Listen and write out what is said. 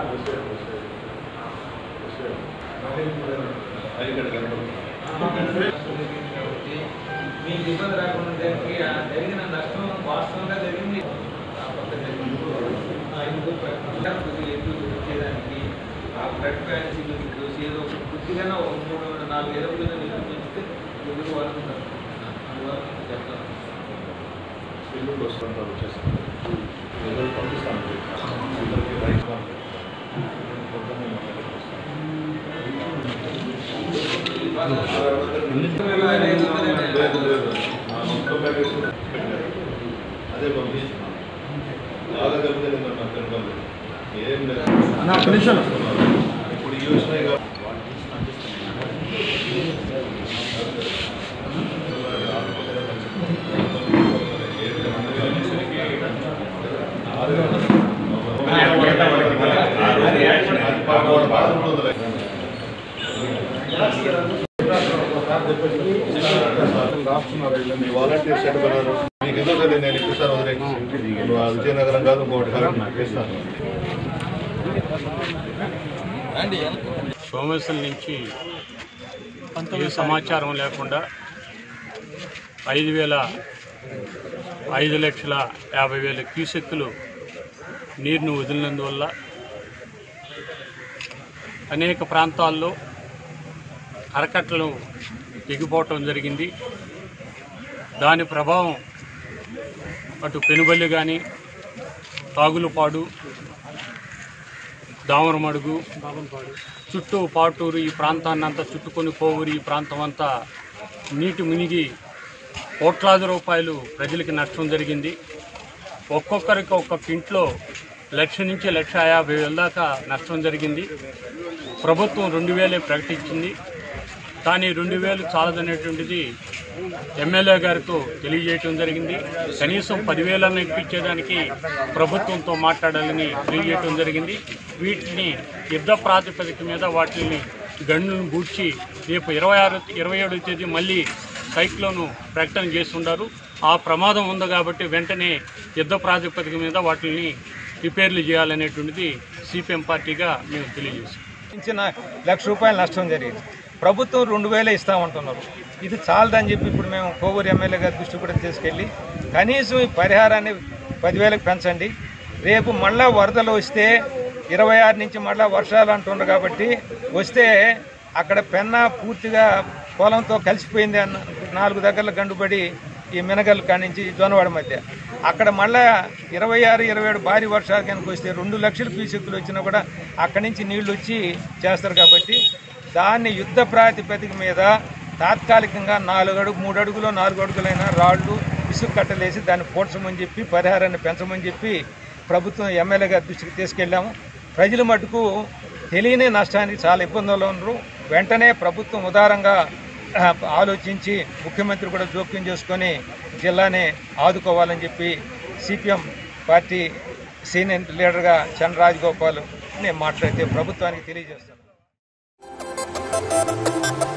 మీకు ఇబ్బంది రాకుండా ఉండడానికి ఆ జరిగిన నష్టం వాస్తవంగా జరిగింది ఆ పక్క జరిగింది ఆ ఇంకో ప్రకారం కొద్దిగా ఎక్కువ చూపించేదానికి ఆ బ్లడ్ బ్యాంక్లు చూసి ఏదో ఒక కొద్దిగా ఒక మూడు నాలుగు ఎరువులు నిధులు పెంచితే ఎదురు వాళ్ళు అందువల్ల చెప్తాను ఎల్లుండి వస్తుంటారు వచ్చేస్తాను ఎల్లుండి పంపిస్తాను ఇద్దరికి రైస్ పొద్దున్నే మా దగ్గరికి వస్తాను. లేదు లేదు ఆ మొత్తం ప్యాకేజ్ అదే పంపిస్తున్నాను బాగా చెప్తే నేను నాకు తినడం ఏం లేదు ఇప్పుడు ఈ వచ్చినాయి కాబట్టి మీ వాలంటీర్స్ ఎక్కడ మీకు ఎందుకు తెలియదు నేను ఇప్పిస్తాను వదిలేసి నువ్వు ఆ విజయనగరం కాదు ఇంకోటి కాదు నాకు ఇస్తాను సోమేశ్వరం నుంచి ఏ సమాచారం లేకుండా ఐదు వేల ఐదు లక్షల యాభై వేల క్యూసెక్కులు నీరును వదిలినందువల్ల అనేక ప్రాంతాల్లో అరకట్టలు ఎగిపోవటం జరిగింది దాని ప్రభావం అటు పెనుబల్లి కానీ తాగులపాడు దామరమడుగు చుట్టూ పాటూరు ఈ ప్రాంతాన్ని అంతా చుట్టుకొని కోవూరు ఈ ప్రాంతం అంతా నీటి మునిగి కోట్లాది రూపాయలు ప్రజలకి నష్టం జరిగింది ఒక్కొక్కరికి ఒక్కొక్క ఇంట్లో లక్ష నుంచి లక్ష యాభై వేల దాకా నష్టం జరిగింది ప్రభుత్వం రెండు వేలే ప్రకటించింది కానీ రెండు వేలు చాలదనేటువంటిది ఎమ్మెల్యే గారితో తెలియజేయటం జరిగింది కనీసం పదివేలన్న ఇప్పించేదానికి ప్రభుత్వంతో మాట్లాడాలని తెలియజేయటం జరిగింది వీటిని యుద్ధ ప్రాతిపదిక మీద వాటిని గండులను బూడ్చి రేపు ఇరవై ఆరు ఇరవై ఏడవ తేదీ మళ్ళీ సైక్లోను ప్రకటన చేస్తుండారు ఆ ప్రమాదం ఉంది కాబట్టి వెంటనే యుద్ధ ప్రాతిపదిక మీద వాటిని రిపేర్లు చేయాలనేటువంటిది సిపిఎం పార్టీగా మేము తెలియజేస్తాం ఇచ్చిన లక్ష రూపాయల నష్టం జరిగింది ప్రభుత్వం రెండు వేలే ఇస్తామంటున్నారు ఇది చాలదని చెప్పి ఇప్పుడు మేము కోవూరు ఎమ్మెల్యే గారి దృష్టి కూడా తీసుకెళ్ళి కనీసం ఈ పరిహారాన్ని పదివేలకు పెంచండి రేపు మళ్ళా వరదలు వస్తే ఇరవై ఆరు నుంచి మళ్ళా వర్షాలు అంటున్నారు కాబట్టి వస్తే అక్కడ పెన్న పూర్తిగా పొలంతో కలిసిపోయింది అన్న నాలుగు దగ్గరలో గండుపడి ఈ మినగల్ కాడి నుంచి జోనవాడ మధ్య అక్కడ మళ్ళా ఇరవై ఆరు ఇరవై ఏడు భారీ వర్షాలు కనుక వస్తే రెండు లక్షల పీసెక్కులు వచ్చినా కూడా అక్కడి నుంచి నీళ్లు వచ్చి చేస్తారు కాబట్టి దాన్ని యుద్ధ ప్రాతిపదిక మీద తాత్కాలికంగా నాలుగు అడుగు మూడు అడుగులో నాలుగు అడుగులైన రాళ్ళు ఇసుక కట్టలేసి దాన్ని పోడ్చమని చెప్పి పరిహారాన్ని పెంచమని చెప్పి ప్రభుత్వం ఎమ్మెల్యే గారి దృష్టికి తీసుకెళ్ళాము ప్రజలు మటుకు తెలియని నష్టానికి చాలా ఇబ్బందుల్లో ఉన్నారు వెంటనే ప్రభుత్వం ఉదారంగా ఆ, ఆలోచించి ముఖ్యమంత్రి కూడా జోక్యం చేసుకొని జిల్లాని ఆదుకోవాలని చెప్పి సిపిఎం పార్టీ సీనియర్ లీడర్గా చంద్ర రాజగోపాల్ నేను మాట్లాడితే ప్రభుత్వానికి తెలియజేస్తాను